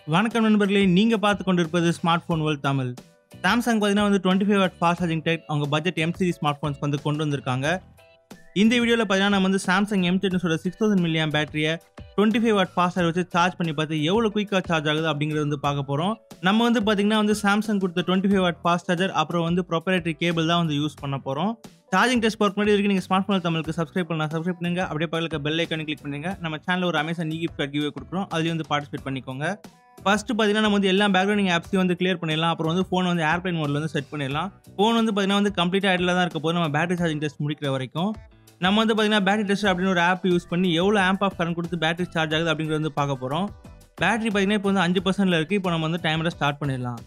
வணக்கம் நண்பர்களே நீங்கள் பார்த்து கொண்டிருப்பது smart phone world Tamil Samsung பார்த்தீங்கன்னா வந்து twenty five watt fast charging tech அவங்க budget M series smart phones வந்து கொண்டு வந்திருக்காங்க இந்த வீடியோவில் பார்த்தீங்கன்னா நம்ம வந்து சாம்சங் எம் டென்னோட சிக்ஸ் தௌசண்ட் மில்லியம் பேட்டரியை twenty five watt fast charge வச்சு சார்ஜ் பண்ணி பார்த்து எவ்வளோ குயிக்காக சார்ஜ் ஆகுது அப்படிங்கிறது வந்து பார்க்க போகிறோம் நம்ம வந்து பார்த்தீங்கன்னா வந்து சாம்சங் கொடுத்த twenty five watt fast charger அப்புறம் வந்து ப்ரொப்பரேட்டரி கேபிள் தான் வந்து யூஸ் பண்ண போகிறோம் சார்ஜிங் டெஸ்ட் பார்க்க முன்னாடி வரைக்கும் நீங்கள் ஸ்மார்ட் ஃபோன் தமிழுக்கு சப்ஸ்கிரைப் பண்ணலாம் சப்ஸ்கிரைப் பண்ணுங்க அப்படியே பக்கத்தில் பெல் ஐக்கானு கிளிக் பண்ணுங்க நம்ம சேனலில் ஒரு அமேசான் நீ கிஃப்ட் கிவ்வே கொடுக்குறோம் அதுலேயும் வந்து பார்ட்டிசிபேட் பண்ணிக்கோங்க ஃபர்ஸ்ட் பார்த்தீங்கன்னா நம்ம வந்து எல்லா பேக்ரவுண்ட் ஆப்ஸையும் வந்து கிளியர் பண்ணிடலாம் அப்புறம் வந்து ஃபோன் வந்து ஏர்ப்ளைன் மோட்ல வந்து செட் பண்ணிடலாம் ஃபோன் வந்து பார்த்தீங்கன்னா வந்து கம்ப்ளீட்டாக ஐடில் தான் இருக்க போது நம்ம பேட்டரி சார்ஜிங் டெஸ்ட் முடிக்கிற வரைக்கும் நம்ம வந்து பார்த்தீங்கன்னா பேட்டரி டெஸ்ட் அப்படின்னு ஒரு ஆப் யூஸ் பண்ணி எவ்வளோ ஆம்ப் ஆஃப் கரண்ட் கொடுத்து பேட்டரி சார்ஜ் ஆகுது அப்படிங்கிறது வந்து பார்க்க போகிறோம் பேட்டரி பார்த்தீங்கன்னா இப்போ வந்து அஞ்சு பர்சன்ட்ல இருக்குது இப்போ நம்ம வந்து டைமரை ஸ்டார்ட் பண்ணிடலாம்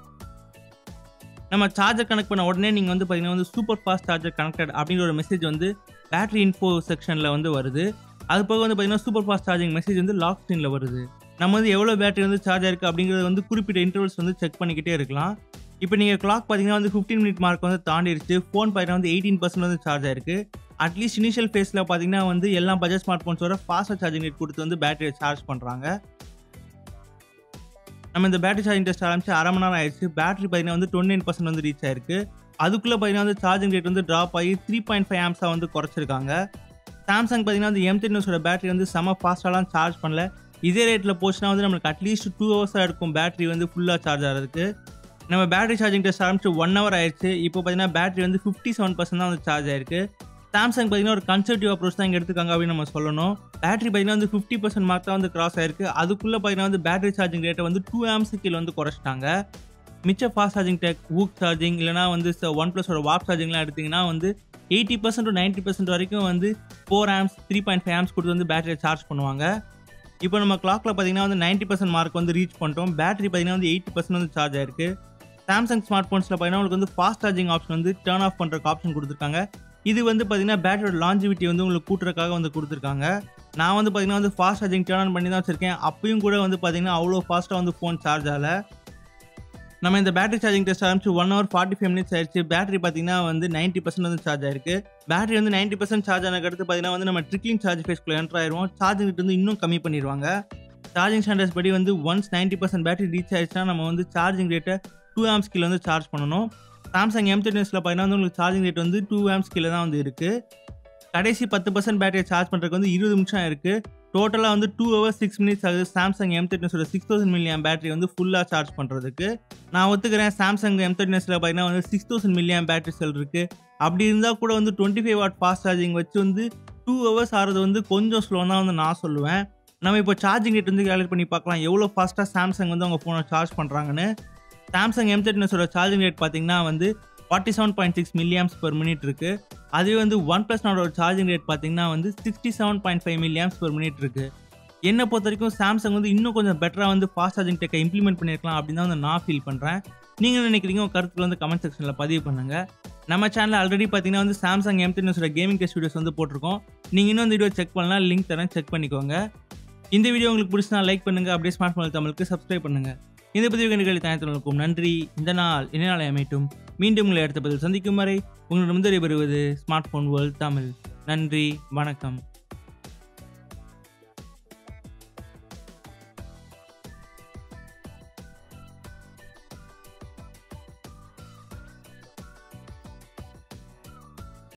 நம்ம சார்ஜர் கனெக்ட் பண்ண உடனே நீங்கள் வந்து பார்த்தீங்கன்னா வந்து சூப்பர் ஃபாஸ்ட் சார்ஜர் கனெக்டட் அப்படிங்கிற ஒரு மெசேஜ் வந்து பேட்டரி இன்ஃபோ செக்ஷனில் வந்து வருது அது போக வந்து பார்த்தீங்கன்னா சூப்பர் ஃபாஸ்ட் சார்ஜிங் மெசேஜ் வந்து லாக் ஸ்க்ரீனில் வருது நம்ம வந்து எவ்வளோ பேட்டரி வந்து சார்ஜ் ஆயிருக்கு அப்படிங்கிறது வந்து குறிப்பிட்ட இன்டர்வல்ஸ் வந்து செக் பண்ணிக்கிட்டே இருக்கலாம் இப்போ நீங்கள் கிளாக் பார்த்தீங்கன்னா வந்து ஃபிஃப்டீன் மினிட் மார்க் வந்து தாண்டிடுச்சு ஃபோன் பார்த்தீங்கன்னா வந்து எயிட்டீன் பர்சன்ட் வந்து சார்ஜ் ஆயிருக்கு அட்லீஸ்ட் இனிஷியல் ஃபேஸில் பார்த்தீங்கன்னா வந்து எல்லா பட்ஜெட் ஸ்மார்ட் ஃபோன்ஸோட ஃபாஸ்ட்டாக சார்ஜிங் ரேட் கொடுத்து வந்து பேட்டரியை சார்ஜ் பண்ணுறாங்க நம்ம இந்த பேட்டரி சார்ஜிங் டெஸ்ட் ஆரம்பிச்சு அரை மணி நேரம் ஆயிடுச்சு பேட்டரி பார்த்தீங்கன்னா வந்து டுவெண்ட்டி நைன் பர்சன்ட் வந்து ரீச் ஆயிருக்கு அதுக்குள்ளே பார்த்தீங்கன்னா வந்து சார்ஜிங் ரேட் வந்து ட்ராப் ஆகி த்ரீ பாயிண்ட் ஃபைவ் ஆம்ஸாக வந்து குறைச்சிருக்காங்க சாம்சங் பார்த்தீங்கன்னா வந்து எம் டென்னோட பேட்டரி வந்து செம ஃபாஸ்ட்டாலாம் சார்ஜ் பண்ணல இதே ரேட்டில் போச்சுன்னா வந்து நம்மளுக்கு அட்லீஸ்ட் டூ ஹவர்ஸாக இருக்கும் பேட்டரி வந்து ஃபுல்லாக சார்ஜ் ஆகிறதுக்கு நம்ம பேட்டரி சார்ஜிங் டெஸ்ட் ஆரம்பிச்சு ஒன் ஹவர் ஆயிடுச்சு இப்போ பார்த்தீங்கன்னா பேட்டரி வந்து ஃபிஃப்டி செவன் பர்சன்ட் தான் வந்து சார்ஜ் ஆயிருக்கு சாம்சங் பார்த்தீங்கன்னா ஒரு கன்சர்வேட்டிவ் அப்ரோச் தான் இங்கே எடுத்துக்காங்க அப்படின்னு நம்ம சொல்லணும் பேட்டரி பார்த்தீங்கன்னா வந்து ஃபிஃப்டி பர்சன்ட் மார்க் தான் வந்து கிராஸ் ஆயிருக்கு அதுக்குள்ளே பார்த்தீங்கன்னா வந்து பேட்டரி சார்ஜிங் ரேட்டை வந்து டூ ஆம்ஸ் கீழே வந்து குறைச்சிட்டாங்க மிச்ச fast charging tech VOOC charging இல்லைனா வந்து ஒன் ப்ளஸோட வாப் சார்ஜிங்லாம் எடுத்திங்கன்னா வந்து eighty percent to ninety percent வரைக்கும் வந்து four amps three point five amps கொடுத்து வந்து பேட்டரியை சார்ஜ் பண்ணுவாங்க இப்போ நம்ம கிளாக்கில் பார்த்தீங்கன்னா வந்து நைன்ட்டி பர்சன்ட் மார்க் வந்து ரீச் பண்ணிட்டோம் பேட்டரி பார்த்தீங்கன்னா வந்து எயிட்டி பர்சன்ட் வந்து சார்ஜ் ஆயிருக்கு சாம்சங் ஸ்மார்ட் ஃபோன்ஸில் பார்த்தீங்கன்னா உங்களுக்கு வந்து ஃபாஸ்ட் சார்ஜிங் ஆப்ஷன் வந்து டர்ன் ஆஃப் பண்ணுறக்கு ஆப்ஷன் கொடுத்துருக்காங்க இது வந்து பார்த்தீங்கன்னா பேட்டரியோட லாஞ்சிவிட்டி வந்து உங்களுக்கு கூட்டுறதுக்காக வந்து கொடுத்துருக்காங்க நான் வந்து பார்த்தீங்கன்னா வந்து ஃபாஸ்ட் சார்ஜிங் டர்ன் ஆன் பண்ணி தான் வச்சிருக்கேன் அப்பயும் கூட வந்து பார்த்தீங்கன்னா அவ்வளோ ஃபாஸ்ட்டாக வந்து ஃபோன் சார்ஜ் ஆகலை நம்ம இந்த பேட்டரி சார்ஜிங் டெஸ்ட் ஆரம்பிச்சு one hour forty five minutes ஆயிடுச்சு பேட்டரி பார்த்தீங்கன்னா வந்து நைன்ட்டி பர்சன்ட் வந்து சார்ஜ் ஆயிருக்கு பேட்டரி வந்து நைன்ட்டி பர்சன்ட் சார்ஜ் ஆனதுக்கு அடுத்து பார்த்தீங்கன்னா வந்து நம்ம ட்ரிக்லிங் சார்ஜ் ஃபேஸ்க்குள்ள என்டர் ஆயிடுவோம் சார்ஜிங் ரேட் வந்து இன்னும் கம்மி பண்ணிடுவாங்க சார்ஜிங் ஸ்டாண்டர்ட்ஸ் படி வந்து once ninety percent battery reach ஆயிடுச்சுன்னா நம்ம வந்து சார்ஜிங் ரேட்டை டூ ஆம்ஸ் கீழே வந்து சார்ஜ் பண்ணணும் சாம்சங் எம் தேர்ட்டிஸில் பார்த்தீங்கன்னா வந்து உங்களுக்கு சார்ஜிங் ரேட் வந்து டூ ஆம்ஸ் கீழே தான் வந்து இருக்குது கடைசி பத்து பர்சன்ட் பேட்டரியை சார்ஜ் பண்ணுறதுக்கு வந்து இருபது நிமிஷம் இருக்குது டோட்டலாக வந்து டூ ஹவர்ஸ் சிக்ஸ் மினிட்ஸ் ஆகுது சாம்சங் எம் தேர்ட்டினஸோட சிக்ஸ் தௌசண்ட் மில்லியம் பேட்டரி வந்து ஃபுல்லாக சார்ஜ் பண்ணுறதுக்கு நான் ஒத்துக்கிறேன் சாம்சங் எம் தேர்ட்டினஸில் பார்த்தீங்கன்னா வந்து six thousand milliamp battery cell இருக்குது அப்படி இருந்தால் கூட வந்து twenty five watt fast charging வச்சு வந்து டூ ஹவர்ஸ் ஆகிறது வந்து கொஞ்சம் ஸ்லோ தான் வந்து நான் சொல்லுவேன் நம்ம இப்போ சார்ஜிங் ரேட் வந்து கேல்குலேட் பண்ணி பார்க்கலாம் எவ்வளோ ஃபாஸ்ட்டாக சாம்சங் வந்து அவங்க ஃபோனை சார்ஜ் பண்ணுறாங்கன்னு சாம்சங் எம் தேர்ட்டினஸோட சார்ஜிங் ரேட் பார்த்தீங்கன்னா வந்து forty seven point six milliamps per minute இருக்குது அதுவே வந்து ஒன் ப்ளஸ் நாடோட சார்ஜிங் ரேட் பார்த்தீங்கன்னா வந்து sixty seven point five milliamps per minute இருக்குது என்னை பொறுத்த வரைக்கும் சாம்சங் வந்து இன்னும் கொஞ்சம் பெட்டராக வந்து ஃபாஸ்ட் சார்ஜிங் டெக்கை இம்ப்ளிமெண்ட் பண்ணியிருக்கலாம் அப்படின்னு தான் வந்து நான் ஃபீல் பண்ணுறேன் நீங்கள் நினைக்கிறீங்க உங்கள் கருத்துக்கள் வந்து கமெண்ட் செக்ஷனில் பதிவு பண்ணுங்கள் நம்ம சேனலில் ஆல்ரெடி பார்த்தீங்கன்னா வந்து சாம்சங் எம் டென்னஸோட கேமிங் டெஸ்ட் வீடியோஸ் வந்து போட்டிருக்கோம் நீங்கள் இன்னும் இந்த வீடியோ செக் பண்ணலாம் லிங்க் தரேன் செக் பண்ணிக்கோங்க இந்த வீடியோ உங்களுக்கு பிடிச்சினா லைக் பண்ணுங்கள் அப்படியே ஸ்மார்ட் ஃபோன் தமிழுக்கு சப்ஸ்கிரைப் பண்ணுங்கள் இந்த பதிவு கண்டுகளை தனித்தவர்களுக்கும் நன்றி இந்த நாள் இந்த நாளை அமையட்டும் மீண்டும் உங்களை அடுத்த பதில் சந்திக்கும் வரை உங்களிடம் வந்து பெறுவது ஸ்மார்ட் ஃபோன் வேர்ல்ட் தமிழ் நன்றி வணக்கம்